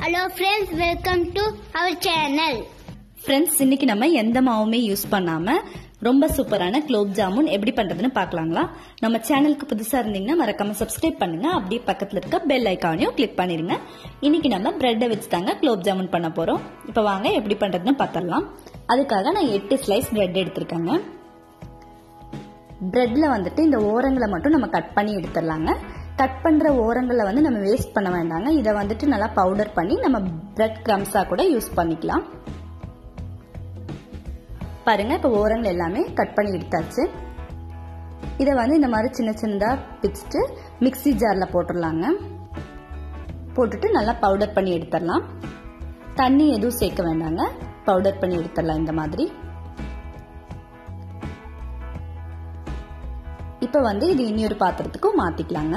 hello friends welcome to our channel friends இன்னைக்கு நம்ம எந்த மாவுமே யூஸ் பண்ணாம ரொம்ப சூப்பரான குலோப் ஜாமுன் எப்படி பண்றதுன்னு பார்க்கலாங்களா நம்ம சேனலுக்கு புதுசா இருந்தீங்கன்னா மறக்காம சப்ஸ்கிரைப் பண்ணுங்க அப்படியே பக்கத்துல இருக்க பெல் ஐக்கானையும் கிளிக் பண்ணிருங்க இன்னைக்கு நம்ம பிரெட்டை வச்சு தாங்க குலோப் ஜாமுன் பண்ண போறோம் இப்போ வாங்க எப்படி பண்றதுன்னு பார்த்துடலாம் அதுக்காக நான் எட்டு ஸ்லைஸ் பிரெட் எடுத்திருக்கேங்க பிரெட்ல வந்துட்டு இந்த ஓரங்களை மட்டும் நம்ம கட் பண்ணி எடுத்துடலாங்க கட் பண்ற ஓரங்களை வந்து நம்ம வேஸ்ட் பண்ண வேண்டாங்க இதை வந்துட்டு நல்லா பவுடர் பண்ணி நம்ம பிரெட் கிரம்ஸா கூட யூஸ் பண்ணிக்கலாம் பாருங்க இப்போ ஓரங்கள் எல்லாமே கட் பண்ணி எடுத்தாச்சு இதை வந்து இந்த மாதிரி சின்ன சின்னதாக பிச்சுட்டு மிக்சி ஜாரில் போட்டுடலாங்க போட்டுட்டு நல்லா பவுடர் பண்ணி எடுத்துடலாம் தண்ணி எதுவும் சேர்க்க வேண்டாங்க பவுடர் பண்ணி எடுத்துடலாம் இந்த மாதிரி இப்போ வந்து இது இனியொரு பாத்திரத்துக்கும் மாத்திக்கலாங்க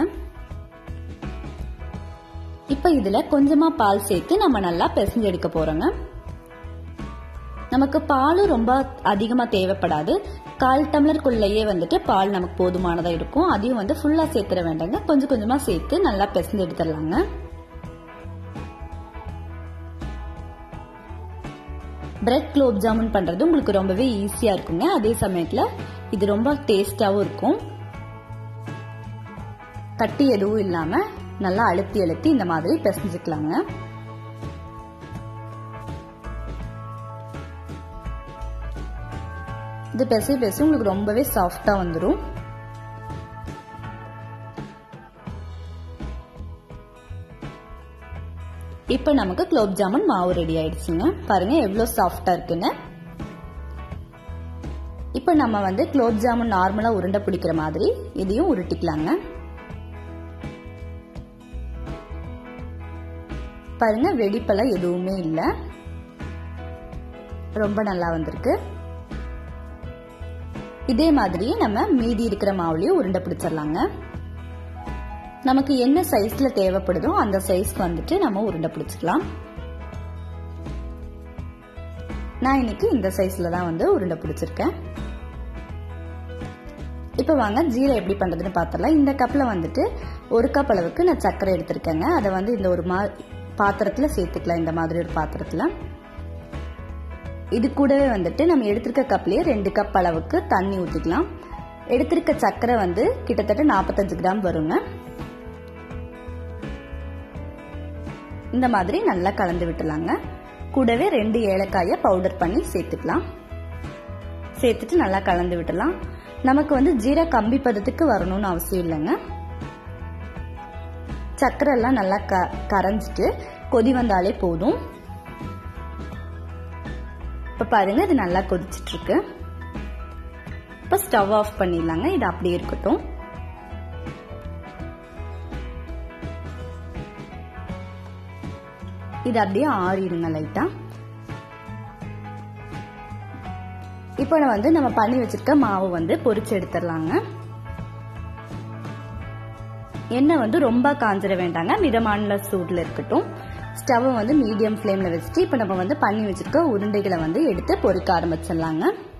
இப்போ இதுல கொஞ்சமா பால் சேர்த்து நம்ம நல்லா பிசைஞ்சு எடுக்க போறோங்க நமக்கு பாலும் ரொம்ப அதிகமா தேவைப்படாது கால் டம்ளருக்குள்ளேயே வந்துட்டு பால் நமக்கு போதுமானதா இருக்கும் அதையும் வந்து ஃபுல்லா சேர்த்துட வேண்டாங்க கொஞ்சம் கொஞ்சமா சேர்த்து நல்லா பிசைஞ்சு எடுத்துடலாங்க பிரெட் குலோப் ஜாமுன் பண்றது உங்களுக்கு ரொம்பவே ஈஸியா இருக்குங்க அதே சமயத்துல இது ரொம்ப டேஸ்டாவும் இருக்கும் கட்டி எதுவும் இல்லாம நல்லா அழுத்தி அழுத்தி இந்த மாதிரி பிசைஞ்சுக்கலாங்க இது பெசி பெசி உங்களுக்கு ரொம்பவே சாஃப்டா வந்துடும் இப்போ நமக்கு குலோப் ஜாமுன் மாவு ரெடி ஆயிடுச்சுங்க பாருங்க எவ்வளோ சாஃப்டா இருக்குன்னு இப்போ நம்ம வந்து குலோப் ஜாமுன் நார்மலா உருண்டை பிடிக்கிற மாதிரி இதையும் உருட்டிக்கலாங்க பாருங்க வெடிப்பெல்லாம் எதுவுமே இல்லை ரொம்ப நல்லா வந்திருக்கு இதே மாதிரி நம்ம மீதி இருக்கிற மாவுலையும் உருண்டை பிடிச்சிடலாங்க நமக்கு என்ன சைஸ்ல தேவைப்படுதோ அந்த சைஸ்க்கு வந்துட்டு நம்ம உருண்டை பிடிச்சிக்கலாம் நான் இன்னைக்கு இந்த சைஸ்ல தான் வந்து உருண்டை பிடிச்சிருக்கேன் இப்போ வாங்க ஜீரை எப்படி பண்றதுன்னு பார்த்தரலாம் இந்த கப்ல வந்துட்டு ஒரு கப் அளவுக்கு நான் சர்க்கரை எடுத்திருக்கேங்க அதை வந்து இந்த ஒரு மா பாத்திரத்துல சேர்த்துக்கலாம் இந்த மாதிரி ஒரு பாத்திரத்துல இது கூடவே வந்துட்டு நம்ம எடுத்திருக்க கப்லயே ரெண்டு கப் அளவுக்கு தண்ணி ஊற்றிக்கலாம் எடுத்திருக்க சர்க்கரை வந்து கிட்டத்தட்ட நாற்பத்தஞ்சு கிராம் வருங்க இந்த மாதிரி நல்லா கலந்து விட்டுலாங்க கூடவே ரெண்டு ஏலக்காயை பவுடர் பண்ணி சேர்த்துக்கலாம் சேர்த்துட்டு நல்லா கலந்து விட்டுலாம் நமக்கு வந்து ஜீரா கம்பி பதத்துக்கு வரணும்னு அவசியம் இல்லைங்க சர்க்கரை எல்லாம் நல்லா க கரைஞ்சிட்டு கொதி வந்தாலே போதும் இப்ப பாருங்க இது நல்லா கொதிச்சிட்டு இருக்கு இப்ப ஸ்டவ் ஆஃப் பண்ணிடலாங்க இது அப்படியே இருக்கட்டும் இது அப்படியே ஆறிடுங்க லைட்டா இப்போ வந்து நம்ம பண்ணி வச்சிருக்க மாவு வந்து பொரிச்சு எடுத்துடலாங்க எண்ணெய் வந்து ரொம்ப காஞ்சிட வேண்டாங்க மிதமான சூட்ல இருக்கட்டும் ஸ்டவ் வந்து மீடியம் ஃப்ளேம்ல வச்சுட்டு இப்போ நம்ம வந்து பண்ணி வச்சிருக்க உருண்டைகளை வந்து எடுத்து பொரிக்க ஆரம்பிச்சிடலாங்க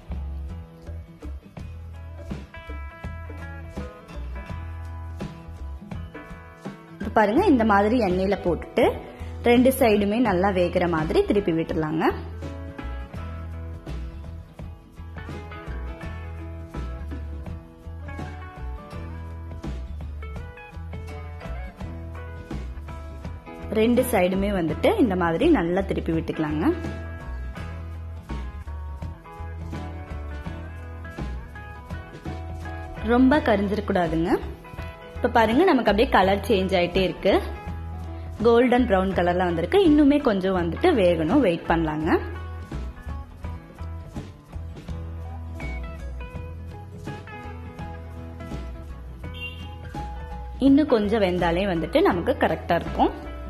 இப்போ பாருங்க இந்த மாதிரி எண்ணெயில போட்டுட்டு ரெண்டு சைடுமே நல்லா வேகிற மாதிரி திருப்பி விட்டுடலாங்க ரெண்டு சைடுமே வந்துட்டு இந்த மாதிரி நல்லா திருப்பி விட்டுக்கலாங்க ரொம்ப கரிஞ்சிடக்கூடாதுங்க இப்ப பாருங்க நமக்கு அப்படியே கலர் சேஞ்ச் ஆயிட்டே இருக்கு கோல்டன் ப்ரௌன் கலர்ல வந்திருக்கு இன்னுமே கொஞ்சம் வந்துட்டு வேகணும் வெயிட் பண்ணலாங்க இன்னும் கொஞ்சம் வெந்தாலே வந்துட்டு நமக்கு கரெக்டா இருக்கும்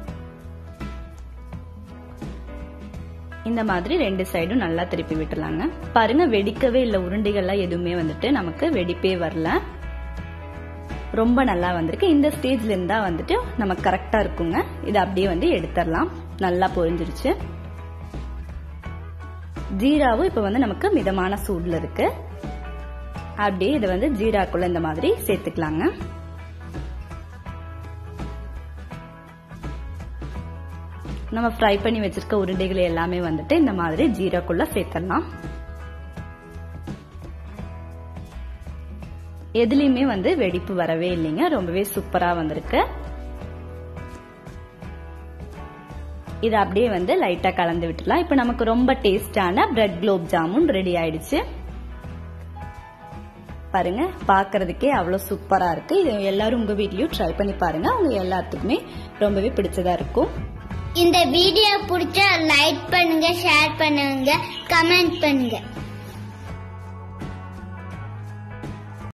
இந்த மாதிரி ரெண்டு சைடும் நல்லா திருப்பி விட்டுலாங்க பாருங்க வெடிக்கவே இல்லை உருண்டைகள்லாம் எதுவுமே வந்துட்டு நமக்கு வெடிப்பே வரல ரொம்ப நல்லா வந்திருக்கு இந்த ஸ்டேஜ்ல இருந்தா வந்துட்டு நமக்கு கரெக்டா இருக்குங்க இதை அப்படியே வந்து எடுத்துடலாம் நல்லா பொரிஞ்சிருச்சு ஜீராவும் இப்ப வந்து நமக்கு மிதமான சூட்ல இருக்கு அப்படியே இதை வந்து ஜீராக்குள்ள இந்த மாதிரி சேர்த்துக்கலாங்க நம்ம ஃப்ரை பண்ணி வச்சிருக்க உருண்டைகள் எல்லாமே வந்துட்டு இந்த மாதிரி ஜீராக்குள்ள சேர்த்துடலாம் எதுலயுமே வந்து வெடிப்பு வரவே இல்லைங்க ரொம்பவே சூப்பரா வந்திருக்கு இதை அப்படியே வந்து லைட்டா கலந்து விட்டுலாம் இப்போ நமக்கு ரொம்ப டேஸ்டான பிரெட் குலோப் ஜாமுன் ரெடி ஆயிடுச்சு பாருங்க பாக்குறதுக்கே அவ்வளவு சூப்பரா இருக்கு இது எல்லாரும் உங்க வீட்லயும் ட்ரை பண்ணி பாருங்க உங்க எல்லாத்துக்குமே ரொம்பவே பிடிச்சதா இருக்கும் இந்த வீடியோ பிடிச்சா லைக் பண்ணுங்க ஷேர் பண்ணுங்க கமெண்ட் பண்ணுங்க